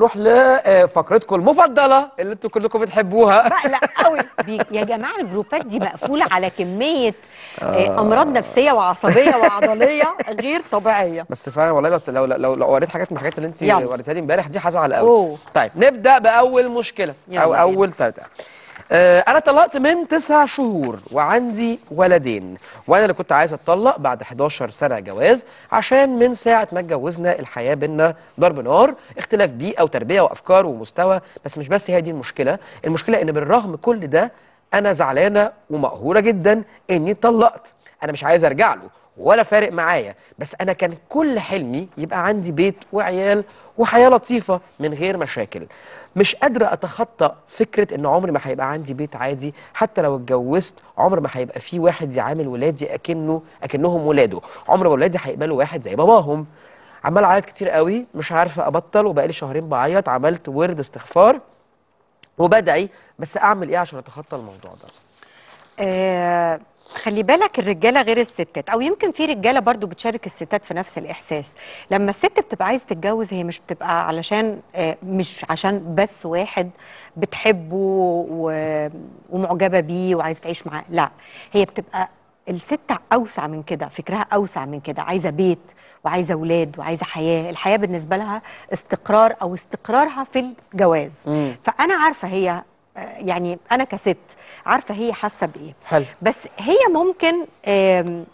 نروح لفقرتكم المفضله اللي انتوا كلكم بتحبوها بقلق قوي بي- يا جماعه الجروبات دي مقفوله على كميه آه. امراض نفسيه وعصبيه وعضليه غير طبيعيه بس فعلا والله لو لو لو, لو قريت حاجات من الحاجات اللي انت يلا. وريتها لي امبارح دي هزعل قوي أوه. طيب نبدا باول مشكله يلا او بينا. اول تلاتة آه انا طلقت من تسع شهور وعندي ولدين وانا اللي كنت عايز اتطلق بعد 11 سنه جواز عشان من ساعه ما اتجوزنا الحياه بينا ضرب نار اختلاف بيئه وتربيه وافكار ومستوى بس مش بس هي دي المشكله المشكله ان بالرغم كل ده انا زعلانه ومقهوره جدا اني اتطلقت انا مش عايز ارجع له ولا فارق معايا بس انا كان كل حلمي يبقى عندي بيت وعيال وحياه لطيفه من غير مشاكل مش قادره اتخطى فكره ان عمري ما هيبقى عندي بيت عادي حتى لو اتجوزت عمر ما هيبقى في واحد يعامل ولادي اكنه اكنهم ولاده عمر ما ولادي هيقبلوا واحد زي باباهم عمال اعيط كتير قوي مش عارفه ابطل وبقالي شهرين بعيط عملت ورد استغفار وبدعي بس اعمل ايه عشان اتخطى الموضوع ده آه خلي بالك الرجاله غير الستات او يمكن في رجاله برضو بتشارك الستات في نفس الاحساس لما الست بتبقى عايزه تتجوز هي مش بتبقى علشان آه مش عشان بس واحد بتحبه و- ومعجبه بيه وعايزه تعيش معاه لا هي بتبقى الست اوسع من كده فكرها اوسع من كده عايزه بيت وعايزه اولاد وعايزه حياه الحياه بالنسبه لها استقرار او استقرارها في الجواز مم. فانا عارفه هي آه، يعني انا كست عارفه هي حاسه بايه حلو بس هي ممكن آم،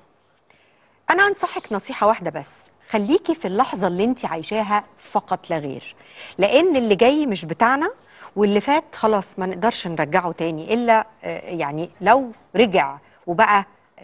انا انصحك نصيحه واحده بس خليكي في اللحظه اللي انت عايشاها فقط لا غير لان اللي جاي مش بتاعنا واللي فات خلاص ما نقدرش نرجعه تاني الا آه، يعني لو رجع وبقى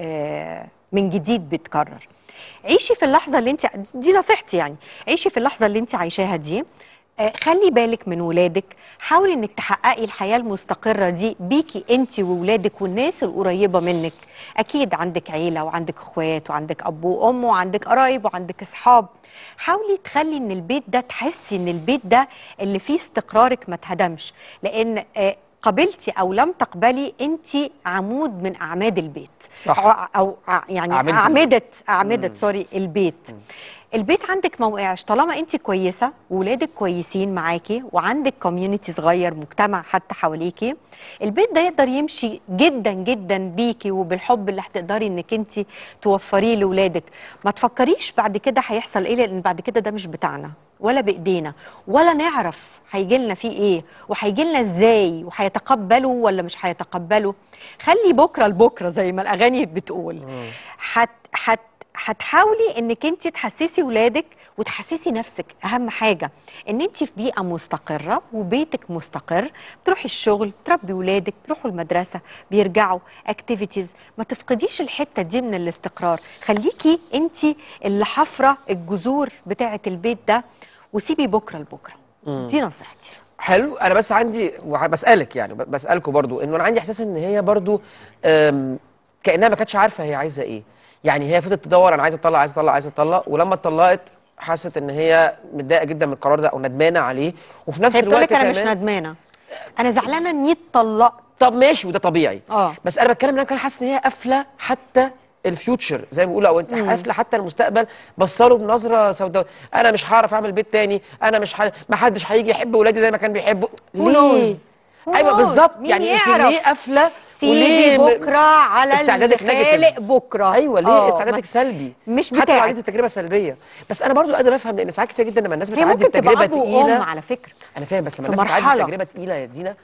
آه، من جديد بيتكرر عيشي في اللحظه اللي انت دي نصيحتي يعني عيشي في اللحظه اللي انت عايشاها دي آه، خلي بالك من ولادك حاولي انك تحققي الحياه المستقره دي بيكي انت وولادك والناس القريبه منك اكيد عندك عيله وعندك اخوات وعندك اب وام وعندك قرايب وعندك اصحاب حاولي تخلي ان البيت ده تحسي ان البيت ده اللي فيه استقرارك ما اتهدمش لان آه، قبلتي او لم تقبلي انت عمود من اعماد البيت صح. او, أو ع- يعني أعمدة اعمده اعمده سوري البيت البيت عندك ما وقعش طالما انت كويسه وولادك كويسين معاكي وعندك كوميونتي صغير مجتمع حتى حواليكي البيت ده يقدر يمشي جدا جدا بيكي وبالحب اللي هتقدري انك انت توفريه لاولادك ما تفكريش بعد كده هيحصل ايه لان بعد كده ده مش بتاعنا ولا بايدينا ولا نعرف هيجي لنا فيه ايه وهيجي لنا ازاي وهيتقبلوا ولا مش هيتقبلوا خلي بكره لبكره زي ما الاغاني بتقول حت حت هتحاولي انك انت تحسسي ولادك وتحسسي نفسك اهم حاجه ان انت في بيئه مستقره وبيتك مستقر بتروحي الشغل تربي ولادك بيروحوا المدرسه بيرجعوا اكتيفيتيز ما تفقديش الحته دي من الاستقرار خليكي انت اللي حفره الجذور بتاعه البيت ده وسيبي بكره لبكره دي نصيحتي حلو انا بس عندي بسالك يعني ب- بسالكوا برضو انه انا عندي احساس ان هي برضو أم، كانها ما كانتش عارفه هي عايزه ايه يعني هي فضلت تدور انا عايزه اطلق عايزه اطلق عايزه اطلق ولما اتطلقت حست ان هي متضايقه جدا من القرار ده او ندمانه عليه وفي نفس هي بتقول الوقت لك انا مش كمان ندمانه انا زعلانه اني اتطلقت طب ماشي وده طبيعي اه. بس انا بتكلم ان انا كان حاسس ان هي قافله حتى الفيوتشر زي ما بيقولوا او انت قافله حتى المستقبل بصله بنظره سوداء انا مش هعرف اعمل بيت تاني انا مش ح... ما حدش هيجي يحب ولادي زي ما كان بيحبوا Who ليه knows? Who ايوه knows? بالظبط مين يعني انت يعرف؟ ليه قافله سيبي م- بكره على استعدادك الخالق negative. بكره ايوه ليه آه، استعدادك ما- سلبي مش حتى لو بتاعك. عديت تجربه سلبيه بس انا برضو قادر افهم لان ساعات كتير جدا لما الناس هي بتعدي ممكن تبقى بتجربه اب وام تقيله على فكره انا فاهم بس لما في الناس بتعدي مرحلة. تجربه تقيله يا دينا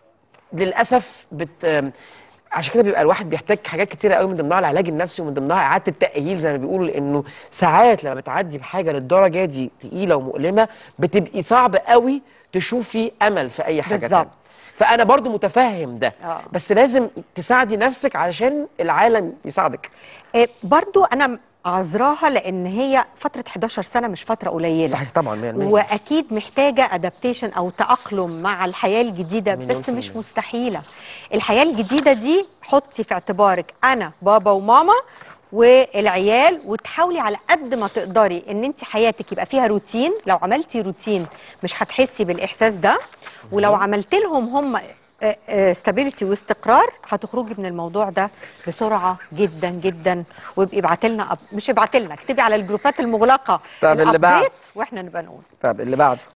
للاسف بت عشان كده بيبقى الواحد بيحتاج حاجات كتيره قوي من ضمنها العلاج النفسي ومن ضمنها اعاده التاهيل زي ما بيقولوا لانه ساعات لما بتعدي بحاجه للدرجه دي تقيله ومؤلمه بتبقي صعب قوي تشوفي امل في اي حاجه بالظبط. تانية. فانا برضو متفهم ده آه. بس لازم تساعدي نفسك علشان العالم يساعدك إيه، برضو انا عذراها لان هي فتره 11 سنه مش فتره قليله صحيح طبعا 100% واكيد محتاجه ادابتيشن او تاقلم مع الحياه الجديده مليون بس في مش المية. مستحيله الحياه الجديده دي حطي في اعتبارك انا بابا وماما والعيال وتحاولي على قد ما تقدري ان انت حياتك يبقى فيها روتين لو عملتي روتين مش هتحسي بالاحساس ده ولو عملت لهم هم استابيليتي واستقرار هتخرجي من الموضوع ده بسرعه جدا جدا وابقي ابعتي لنا مش ابعتي لنا اكتبي على الجروبات المغلقه طب اللي بعد. الابديت واحنا نبقى نقول طب اللي بعده